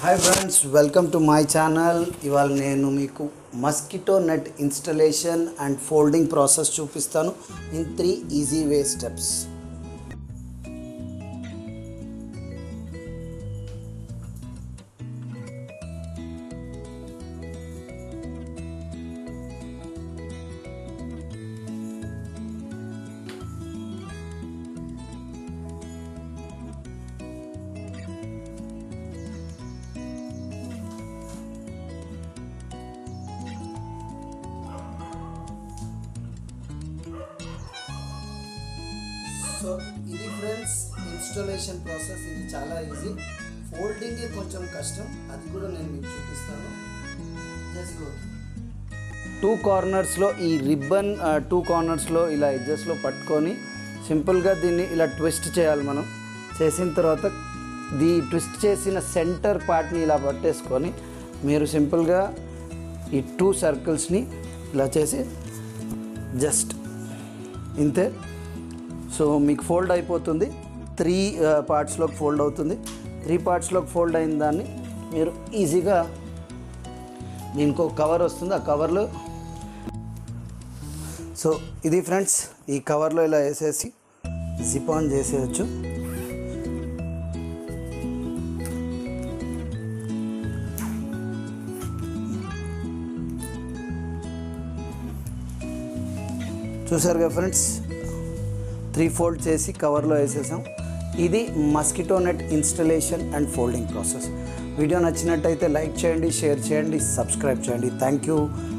hi friends welcome to my channel ఇవాళ నేను మీకు mosquito net installation and folding process చూపిస్తాను in three easy way steps so ఇది friends installation process ఇది చాలా ఈజీ ఫోల్డింగ్ కొంచెం కష్టం అది కూడా నేను మీకు చూపిస్తాను జస్ట్ గో టూ కార్నర్స్లో ఈ రిబ్బన్ టూ కార్నర్స్లో ఇలా ఎడ్జెస్లో పట్టుకొని సింపుల్గా దీన్ని ఇలా ట్విస్ట్ చేయాలి మనం చేసిన తర్వాత దీ ట్విస్ట్ చేసిన సెంటర్ పార్ట్ని ఇలా పట్టేసుకొని మీరు సింపుల్గా ఈ టూ సర్కిల్స్ని ఇలా చేసి జస్ట్ ఇంతే సో మీకు ఫోల్డ్ అయిపోతుంది త్రీ పార్ట్స్లోకి ఫోల్డ్ అవుతుంది త్రీ పార్ట్స్లోకి ఫోల్డ్ అయిన దాన్ని మీరు ఈజీగా దీనికి ఒక కవర్ వస్తుంది ఆ కవర్లో సో ఇది ఫ్రెండ్స్ ఈ కవర్లో ఇలా వేసేసి జిప్ ఆన్ చేసేయచ్చు చూసారు కదా ఫ్రెండ్స్ త్రీ ఫోల్డ్ చేసి కవర్లో వేసేసాం ఇది mosquito net installation and folding process video నచ్చినట్టయితే లైక్ చేయండి షేర్ చేయండి సబ్స్క్రైబ్ చేయండి థ్యాంక్ యూ